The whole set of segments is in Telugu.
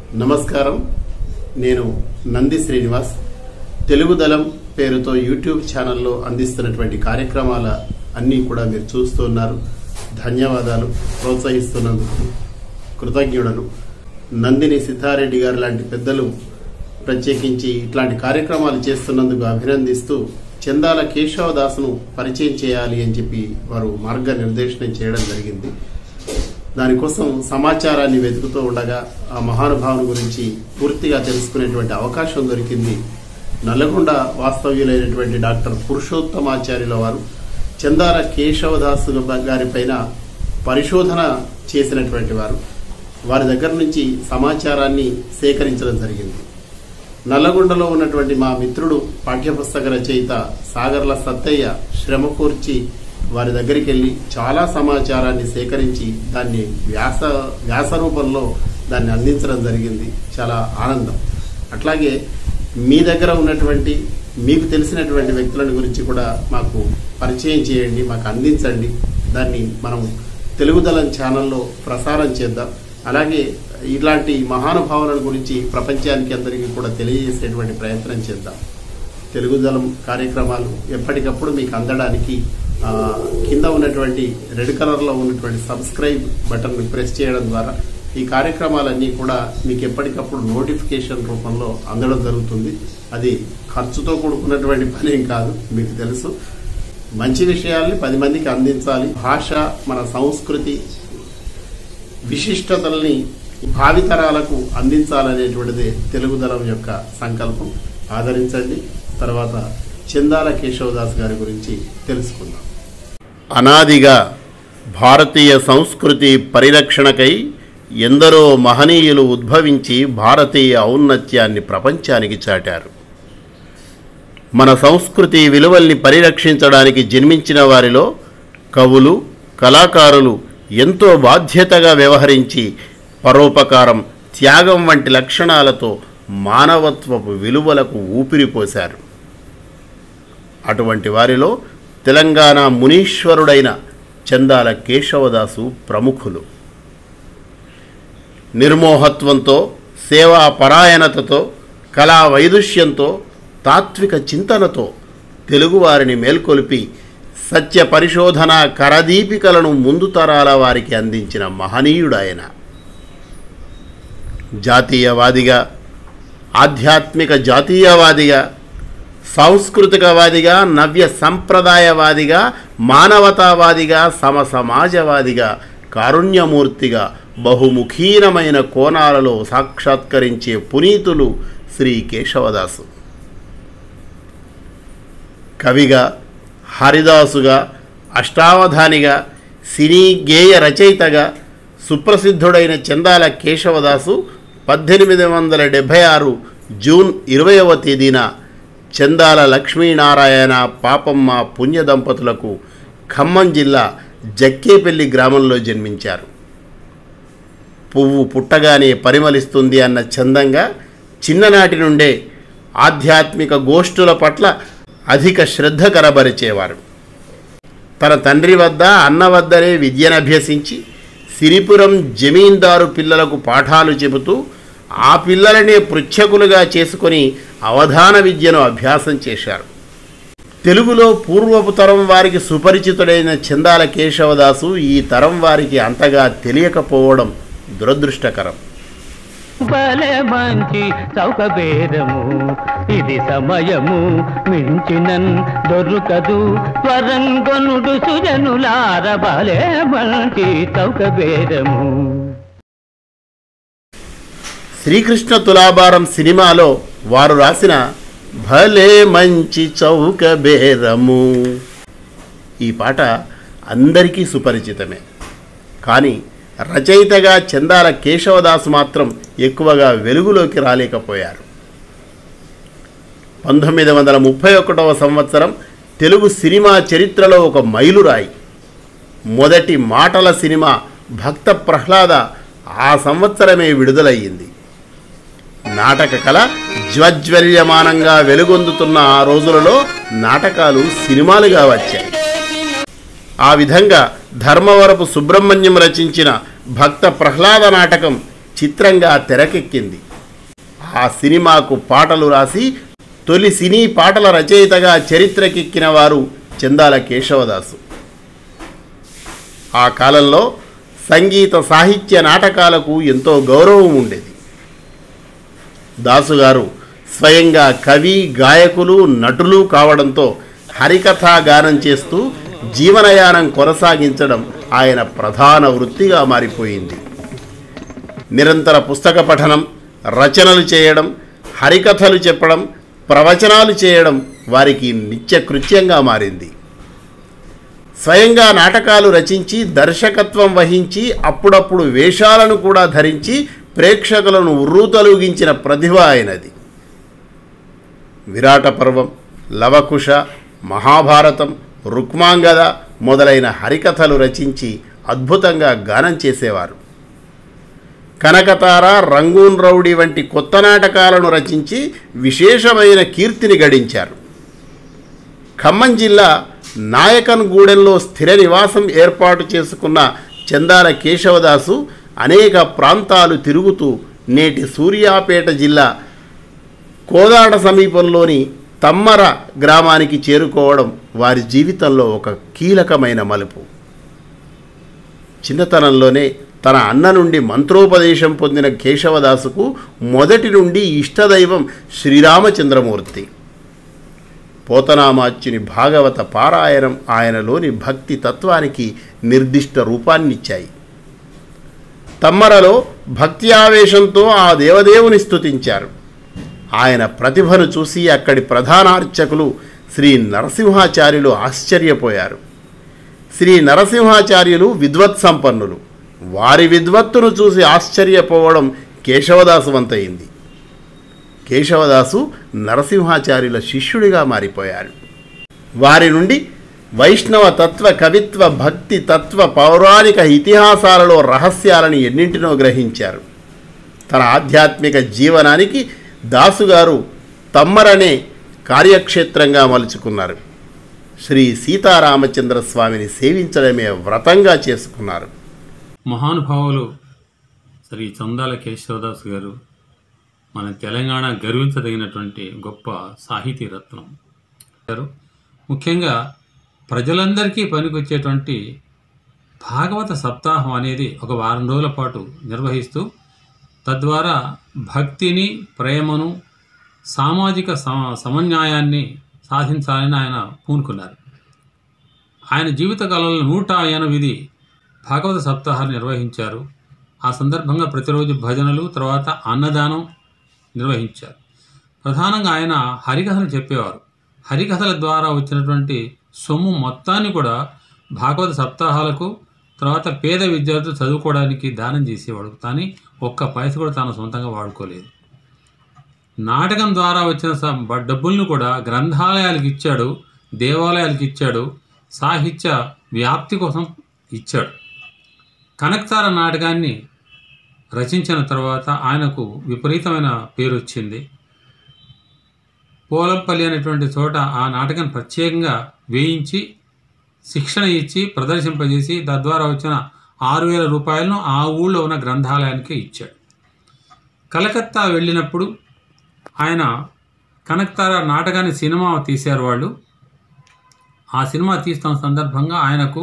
నమస్కారం నేను నంది శ్రీనివాస్ తెలుగు దళం పేరుతో యూట్యూబ్ ఛానల్లో అందిస్తున్నటువంటి కార్యక్రమాల అన్నీ కూడా మీరు చూస్తున్నారు ధన్యవాదాలు ప్రోత్సహిస్తున్నందుకు కృతజ్ఞుడను నందిని సిద్ధారెడ్డి గారు లాంటి పెద్దలు ప్రత్యేకించి ఇట్లాంటి కార్యక్రమాలు చేస్తున్నందుకు అభినందిస్తూ చందాల కేశవదాసును పరిచయం చేయాలి అని చెప్పి వారు మార్గనిర్దేశనం చేయడం జరిగింది దానికోసం సమాచారాన్ని వెతుకుతూ ఉండగా ఆ మహానుభావుని గురించి పూర్తిగా తెలుసుకునేటువంటి అవకాశం దొరికింది నల్లగొండ వాస్తవ్యులైనటువంటి డాక్టర్ పురుషోత్తమాచార్యుల వారు చందాల కేశవదాసు గారిపైన పరిశోధన చేసినటువంటి వారు వారి దగ్గర నుంచి సమాచారాన్ని సేకరించడం జరిగింది నల్లగొండలో ఉన్నటువంటి మా మిత్రుడు పాఠ్యపుస్తక రచయిత సాగర్ల సత్తయ్య శ్రమ కూర్చి వారి దగ్గరికి వెళ్ళి చాలా సమాచారాన్ని సేకరించి దాన్ని వ్యాస వ్యాస రూపంలో దాన్ని అందించడం జరిగింది చాలా ఆనందం అట్లాగే మీ దగ్గర ఉన్నటువంటి మీకు తెలిసినటువంటి వ్యక్తులను గురించి కూడా మాకు పరిచయం చేయండి మాకు అందించండి దాన్ని మనం తెలుగుదలం ఛానల్లో ప్రసారం చేద్దాం అలాగే ఇలాంటి మహానుభావుల గురించి ప్రపంచానికి అందరికీ కూడా తెలియజేసేటువంటి ప్రయత్నం చేద్దాం తెలుగుదలం కార్యక్రమాలు ఎప్పటికప్పుడు మీకు అందడానికి ఆ, కింద ఉన్నటువంటి రెడ్ కలర్లో ఉన్నటువంటి సబ్స్క్రైబ్ బటన్ ప్రెస్ చేయడం ద్వారా ఈ కార్యక్రమాలన్నీ కూడా మీకు ఎప్పటికప్పుడు నోటిఫికేషన్ రూపంలో అందడం జరుగుతుంది అది ఖర్చుతో కూడుకున్నటువంటి పని ఏం కాదు మీకు తెలుసు మంచి విషయాల్ని పది మందికి అందించాలి భాష మన సంస్కృతి విశిష్టతల్ని భావితరాలకు అందించాలనేటువంటిదే తెలుగుదనం యొక్క సంకల్పం ఆదరించండి తర్వాత చందాల కేశవదాస్ గారి గురించి తెలుసుకుందాం అనాదిగా భారతీయ సంస్కృతి పరిరక్షణకై ఎందరో మహనీయులు ఉద్భవించి భారతీయ ఔన్నత్యాన్ని ప్రపంచానికి చాటారు మన సంస్కృతి విలువల్ని పరిరక్షించడానికి జన్మించిన వారిలో కవులు కళాకారులు ఎంతో బాధ్యతగా వ్యవహరించి పరోపకారం త్యాగం వంటి లక్షణాలతో మానవత్వపు విలువలకు ఊపిరిపోశారు అటువంటి వారిలో తెలంగాణ మునీశ్వరుడైన చందాల కేశవదాసు ప్రముఖులు నిర్మోహత్వంతో సేవా పరాయణతతో కళా వైదుష్యంతో తాత్విక చింతనతో తెలుగువారిని మేల్కొల్పి సత్య పరిశోధన కరదీపికలను ముందు తరాల వారికి అందించిన మహనీయుడాయన జాతీయవాదిగా ఆధ్యాత్మిక జాతీయవాదిగా సాంస్కృతికవాదిగా నవ్య సంప్రదాయవాదిగా మానవతావాదిగా సమసమాజవాదిగా కారుణ్యమూర్తిగా బహుముఖీనమైన కోణాలలో సాక్షాత్కరించే పునీతులు శ్రీ కేశవదాసు కవిగా హరిదాసుగా అష్టావధానిగా సినీ గేయ రచయితగా సుప్రసిద్ధుడైన చందాల కేశవదాసు పద్దెనిమిది వందల డెబ్భై ఆరు జూన్ ఇరవైవ తేదీన చందాల లక్ష్మీనారాయణ పాపమ్మ పుణ్య దంపతులకు ఖమ్మం జిల్లా జక్కేపల్లి గ్రామంలో జన్మించారు పువ్వు పుట్టగానే పరిమళిస్తుంది అన్న చందంగా చిన్ననాటి నుండే ఆధ్యాత్మిక గోష్ఠుల పట్ల అధిక శ్రద్ధ కనబరిచేవారు తన తండ్రి వద్ద అన్న వద్దనే విద్యనభ్యసించి సిరిపురం జమీందారు పిల్లలకు పాఠాలు చెబుతూ ఆ పిల్లలనే పృచ్ఛకులుగా చేసుకొని అవధాన విద్యను అభ్యాసం చేశారు తెలుగులో పూర్వపు తరం వారికి సుపరిచితుడైన చందాల కేశవదాసు ఈ తరం వారికి అంతగా తెలియకపోవడం దురదృష్టకరం భలే మంచి చౌక భేదము ఇది సమయము మించినన్ దొరుకదు త్వరంగనుడు సుజనులార భలే మంచి చౌక భేదము శ్రీకృష్ణ తులాభారం సినిమాలో వారు రాసిన భలే మంచి చౌక బేరము ఈ పాట అందరికీ సుపరిచితమే కానీ రచయితగా చందాల కేశవదాసు మాత్రం ఎక్కువగా వెలుగులోకి రాలేకపోయారు పంతొమ్మిది వందల ముప్పై ఒకటవ సంవత్సరం తెలుగు సినిమా చరిత్రలో ఒక మైలురాయి మొదటి మాటల సినిమా భక్త ప్రహ్లాద ఆ సంవత్సరమే విడుదలయ్యింది నాటక కళ జ్వజ్వల్యమానంగా వెలుగొందుతున్న ఆ రోజులలో నాటకాలు సినిమాలుగా వచ్చాయి ఆ విధంగా ధర్మవరపు సుబ్రహ్మణ్యం రచించిన భక్త ప్రహ్లాద నాటకం చిత్రంగా తెరకెక్కింది ఆ సినిమాకు పాటలు రాసి తొలి సినీ పాటల రచయితగా చరిత్రకెక్కిన వారు చందాల కేశవదాసు ఆ కాలంలో సంగీత సాహిత్య నాటకాలకు ఎంతో గౌరవం ఉండేది దాసుగారు స్వయంగా కవి గాయకులు నటులు కావడంతో హరికథా గానం చేస్తూ జీవనయానం కొనసాగించడం ఆయన ప్రధాన వృత్తిగా మారిపోయింది నిరంతర పుస్తక పఠనం రచనలు చేయడం హరికథలు చెప్పడం ప్రవచనాలు చేయడం వారికి నిత్యకృత్యంగా మారింది స్వయంగా నాటకాలు రచించి దర్శకత్వం వహించి అప్పుడప్పుడు వేషాలను కూడా ధరించి ప్రేక్షకులను ఉర్రూతలూగించిన ప్రతిభ ఆయనది విరాట పర్వం లవకుశ మహాభారతం రుక్మాంగద మొదలైన హరికథలు రచించి అద్భుతంగా గానం చేసేవారు కనకతార రంగూన్ రౌడీ వంటి కొత్త నాటకాలను రచించి విశేషమైన కీర్తిని గడించారు ఖమ్మం జిల్లా నాయకన్గూడెంలో స్థిర నివాసం ఏర్పాటు చేసుకున్న చందాల కేశవదాసు అనేక ప్రాంతాలు తిరుగుతూ నేటి సూర్యాపేట జిల్లా కోదాడ సమీపంలోని తమ్మర గ్రామానికి చేరుకోవడం వారి జీవితంలో ఒక కీలకమైన మలుపు చిన్నతనంలోనే తన అన్న నుండి మంత్రోపదేశం పొందిన కేశవదాసుకు మొదటి నుండి ఇష్టదైవం శ్రీరామచంద్రమూర్తి పోతనామాచ్యుని భాగవత పారాయణం ఆయనలోని భక్తి తత్వానికి నిర్దిష్ట రూపాన్నిచ్చాయి తమ్మరలో భక్తి ఆవేశంతో ఆ దేవదేవుని స్తుతించారు ఆయన ప్రతిభను చూసి అక్కడి ప్రధానార్చకులు శ్రీ నరసింహాచార్యులు ఆశ్చర్యపోయారు శ్రీ నరసింహాచార్యులు విద్వత్ సంపన్నులు వారి విద్వత్తును చూసి ఆశ్చర్యపోవడం కేశవదాసు వంతయింది కేశవదాసు నరసింహాచార్యుల శిష్యుడిగా మారిపోయారు వారి నుండి వైష్ణవ తత్వ కవిత్వ భక్తి తత్వ పౌరాణిక ఇతిహాసాలలో రహస్యాలను ఎన్నింటినో గ్రహించారు తన ఆధ్యాత్మిక జీవనానికి దాసుగారు తమ్మరనే కార్యక్షేత్రంగా మలుచుకున్నారు శ్రీ సీతారామచంద్ర స్వామిని సేవించడమే వ్రతంగా చేసుకున్నారు మహానుభావులు శ్రీ చందాల కేశవదాస్ గారు మన తెలంగాణ గర్వించదగినటువంటి గొప్ప సాహితీ రత్నం గారు ముఖ్యంగా ప్రజలందరికీ పనికొచ్చేటువంటి భాగవత సప్తాహం అనేది ఒక వారం రోజుల పాటు నిర్వహిస్తూ తద్వారా భక్తిని ప్రేమను సామాజిక సమ సమన్యాయాన్ని సాధించాలని ఆయన పూనుకున్నారు ఆయన జీవితకాలంలో నూట ఎనిమిది భాగవత సప్తాహాలు నిర్వహించారు ఆ సందర్భంగా ప్రతిరోజు భజనలు తర్వాత అన్నదానం నిర్వహించారు ప్రధానంగా ఆయన హరికథలు చెప్పేవారు హరికథల ద్వారా వచ్చినటువంటి సొమ్ము మొత్తాన్ని కూడా భాగవత సప్తాహాలకు తర్వాత పేద విద్యార్థులు చదువుకోవడానికి దానం చేసేవాడు కానీ ఒక్క పైస కూడా తాను సొంతంగా వాడుకోలేదు నాటకం ద్వారా వచ్చిన స- బ- డబ్బుల్ని కూడా గ్రంథాలయాలకు ఇచ్చాడు దేవాలయాలకు ఇచ్చాడు సాహిత్య వ్యాప్తి కోసం ఇచ్చాడు కనక్తార నాటకాన్ని రచించిన తర్వాత ఆయనకు విపరీతమైన పేరు వచ్చింది పోలంపల్లి అనేటువంటి చోట ఆ నాటకం ప్రత్యేకంగా వేయించి శిక్షణ ఇచ్చి ప్రదర్శింపజేసి తద్వారా వచ్చిన ఆరు వేల రూపాయలను ఆ ఊళ్ళో ఉన్న గ్రంథాలయానికి ఇచ్చాడు కలకత్తా వెళ్ళినప్పుడు ఆయన కనక్తార నాటకాన్ని సినిమా తీశారు వాళ్ళు ఆ సినిమా తీస్తున్న సందర్భంగా ఆయనకు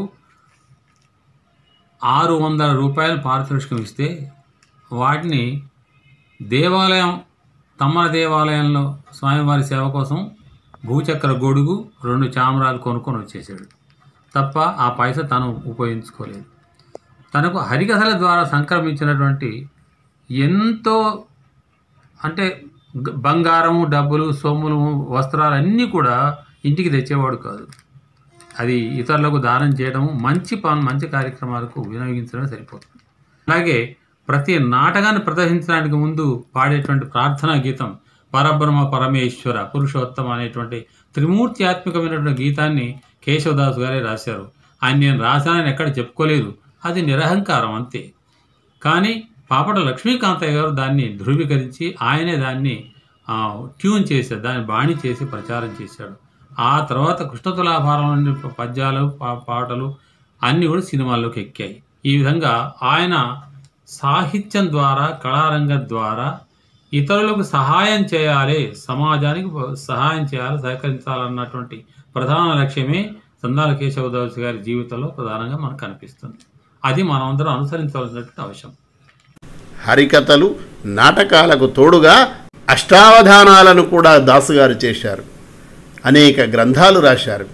ఆరు వందల రూపాయలు పారితోషికం ఇస్తే వాటిని దేవాలయం తమ్మల దేవాలయంలో స్వామివారి సేవ కోసం భూచక్ర గొడుగు రెండు చామరాలు కొనుక్కొని వచ్చేసాడు తప్ప ఆ పైస తను ఉపయోగించుకోలేదు తనకు హరికథల ద్వారా సంక్రమించినటువంటి ఎంతో అంటే గ- బంగారము డబ్బులు సొమ్ములు వస్త్రాలు అన్నీ కూడా ఇంటికి తెచ్చేవాడు కాదు అది ఇతరులకు దానం చేయడం మంచి పని మంచి కార్యక్రమాలకు వినియోగించడం సరిపోతుంది అలాగే ప్రతి నాటకాన్ని ప్రదర్శించడానికి ముందు పాడేటువంటి ప్రార్థనా గీతం పరబ్రహ్మ పరమేశ్వర పురుషోత్తమ అనేటువంటి త్రిమూర్త్యాత్మకమైనటువంటి గీతాన్ని కేశవదాస్ గారే రాశారు ఆయన నేను రాశానని ఎక్కడ చెప్పుకోలేదు అది నిరహంకారం అంతే కానీ పాపట లక్ష్మీకాంతయ్య గారు దాన్ని ధృవీకరించి ఆయనే దాన్ని ఆ, ట్యూన్ చేశారు దాన్ని బాణి చేసి ప్రచారం చేశాడు ఆ తర్వాత కృష్ణతులాభారం నుండి పద్యాలు పా- పాటలు అన్నీ కూడా సినిమాల్లోకి ఎక్కాయి ఈ విధంగా ఆయన సాహిత్యం ద్వారా కళారంగం ద్వారా ఇతరులకు సహాయం చేయాలి సమాజానికి సహాయం చేయాలి సహకరించాలన్నటువంటి ప్రధాన లక్ష్యమే సందాల కేశవదాస్ గారి జీవితంలో ప్రధానంగా మనకు కనిపిస్తుంది అది మనమందరం అనుసరించవలసినటువంటి అవసరం హరికథలు నాటకాలకు తోడుగా అష్టావధానాలను కూడా దాసుగారు చేశారు అనేక గ్రంథాలు రాశారు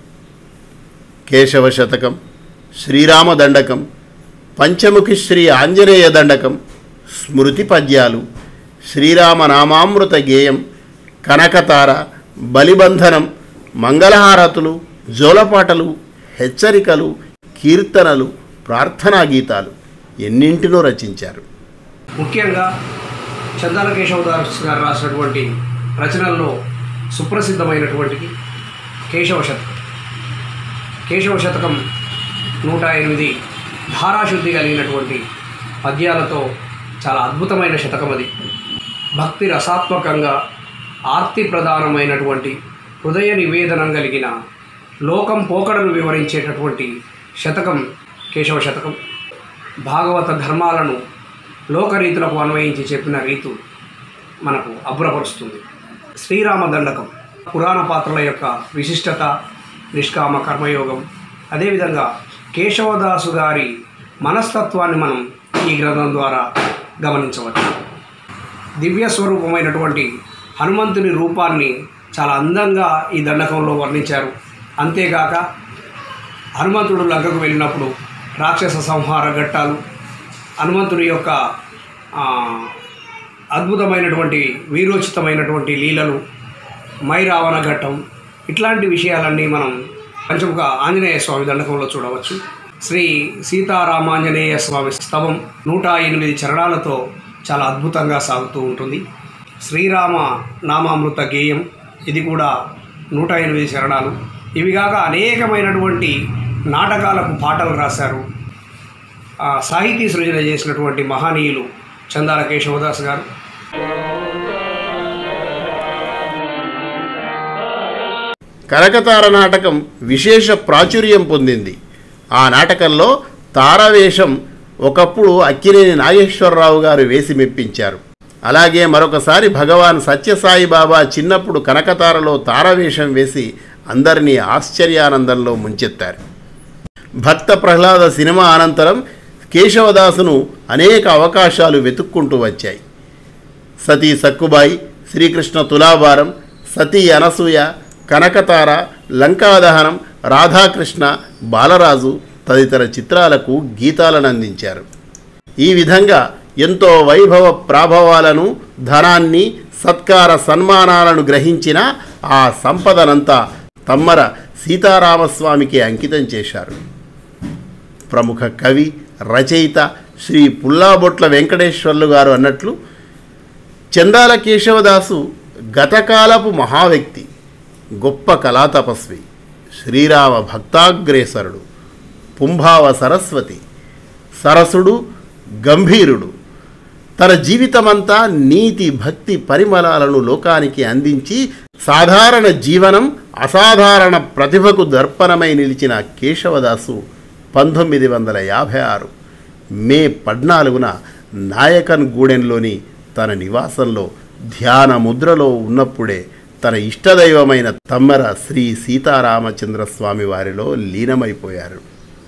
కేశవ శతకం శ్రీరామ దండకం పంచముఖి శ్రీ ఆంజనేయ దండకం స్మృతి పద్యాలు శ్రీరామ నామామృత గేయం కనకతార బలిబంధనం మంగళహారతులు జోలపాటలు హెచ్చరికలు కీర్తనలు ప్రార్థనా గీతాలు ఎన్నింటినో రచించారు ముఖ్యంగా చందాల కేశవదాస్ గారు రాసినటువంటి రచనల్లో సుప్రసిద్ధమైనటువంటిది కేశవ శతకం కేశవ శతకం నూట ఎనిమిది ధారాశుద్ధి కలిగినటువంటి పద్యాలతో చాలా అద్భుతమైన శతకం అది భక్తి రసాత్మకంగా ఆర్తి ప్రధానమైనటువంటి హృదయ నివేదనం కలిగిన లోకం పోకడను వివరించేటటువంటి శతకం కేశవ శతకం భాగవత ధర్మాలను లోకరీతులకు అన్వయించి చెప్పిన రీతు మనకు అబ్బురపరుస్తుంది శ్రీరామ దండకం పురాణ పాత్రల యొక్క విశిష్టత నిష్కామ కర్మయోగం అదేవిధంగా కేశవదాసు గారి మనస్తత్వాన్ని మనం ఈ గ్రంథం ద్వారా గమనించవచ్చు దివ్య స్వరూపమైనటువంటి హనుమంతుని రూపాన్ని చాలా అందంగా ఈ దండకంలో వర్ణించారు అంతేగాక హనుమంతుడు లంకకు వెళ్ళినప్పుడు రాక్షస సంహార ఘట్టాలు హనుమంతుడి యొక్క ఆ, అద్భుతమైనటువంటి వీరోచితమైనటువంటి లీలలు మైరావణ ఘట్టం ఇట్లాంటి విషయాలన్నీ మనం పంచముఖ ఆంజనేయ స్వామి దండకంలో చూడవచ్చు శ్రీ సీతారామాంజనేయ స్వామి స్తవం నూట ఎనిమిది చరణాలతో చాలా అద్భుతంగా సాగుతూ ఉంటుంది శ్రీరామ నామామృత గేయం ఇది కూడా నూట ఎనిమిది చరణాలు ఇవి కాక అనేకమైనటువంటి నాటకాలకు పాటలు రాశారు ఆ సాహితీ సృజన చేసినటువంటి మహనీయులు చందాల కేశవదాస్ గారు కనకతార నాటకం విశేష ప్రాచుర్యం పొందింది ఆ నాటకంలో తారావేషం ఒకప్పుడు అక్కినేని నాగేశ్వరరావు గారు వేసి మెప్పించారు అలాగే మరొకసారి భగవాన్ సత్యసాయి బాబా చిన్నప్పుడు కనకతారలో తారావేషం వేసి అందరినీ ఆశ్చర్యానందంలో ముంచెత్తారు భక్త ప్రహ్లాద సినిమా అనంతరం కేశవదాసును అనేక అవకాశాలు వెతుక్కుంటూ వచ్చాయి సతీ సక్కుబాయి శ్రీకృష్ణ తులాభారం సతీ అనసూయ కనకతార లంకాదహనం రాధాకృష్ణ బాలరాజు తదితర చిత్రాలకు గీతాలను అందించారు ఈ విధంగా ఎంతో వైభవ ప్రాభవాలను ధనాన్ని సత్కార సన్మానాలను గ్రహించిన ఆ సంపదనంతా తమ్మర సీతారామస్వామికి అంకితం చేశారు ప్రముఖ కవి రచయిత శ్రీ పుల్లాబొట్ల వెంకటేశ్వర్లు గారు అన్నట్లు చందాల కేశవదాసు గతకాలపు మహావ్యక్తి గొప్ప కళాతపస్వి శ్రీరామ భక్తాగ్రేసరుడు పుంభావ సరస్వతి సరసుడు గంభీరుడు తన జీవితమంతా నీతి భక్తి పరిమళాలను లోకానికి అందించి సాధారణ జీవనం అసాధారణ ప్రతిభకు దర్పణమై నిలిచిన కేశవదాసు పంతొమ్మిది వందల యాభై ఆరు మే పద్నాలుగున నాయకన్ గూడెంలోని తన నివాసంలో ధ్యాన ముద్రలో ఉన్నప్పుడే తన ఇష్టదైవమైన తమ్మర శ్రీ సీతారామచంద్ర స్వామి వారిలో లీనమైపోయారు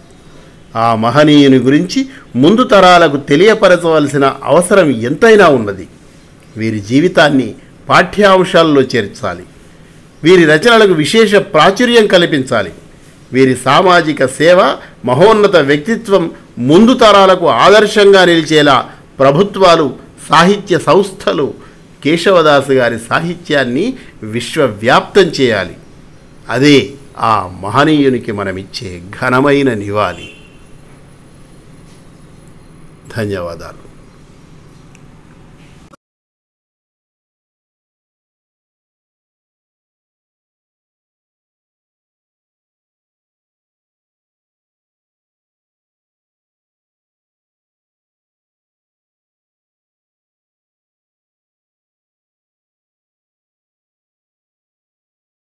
ఆ మహనీయుని గురించి ముందు తరాలకు తెలియపరచవలసిన అవసరం ఎంతైనా ఉన్నది వీరి జీవితాన్ని పాఠ్యాంశాల్లో చేర్చాలి వీరి రచనలకు విశేష ప్రాచుర్యం కల్పించాలి వీరి సామాజిక సేవ మహోన్నత వ్యక్తిత్వం ముందు తరాలకు ఆదర్శంగా నిలిచేలా ప్రభుత్వాలు సాహిత్య సంస్థలు కేశవదాసు గారి సాహిత్యాన్ని విశ్వవ్యాప్తం చేయాలి అదే ఆ మహనీయునికి మనమిచ్చే ఘనమైన నివాళి ధన్యవాదాలు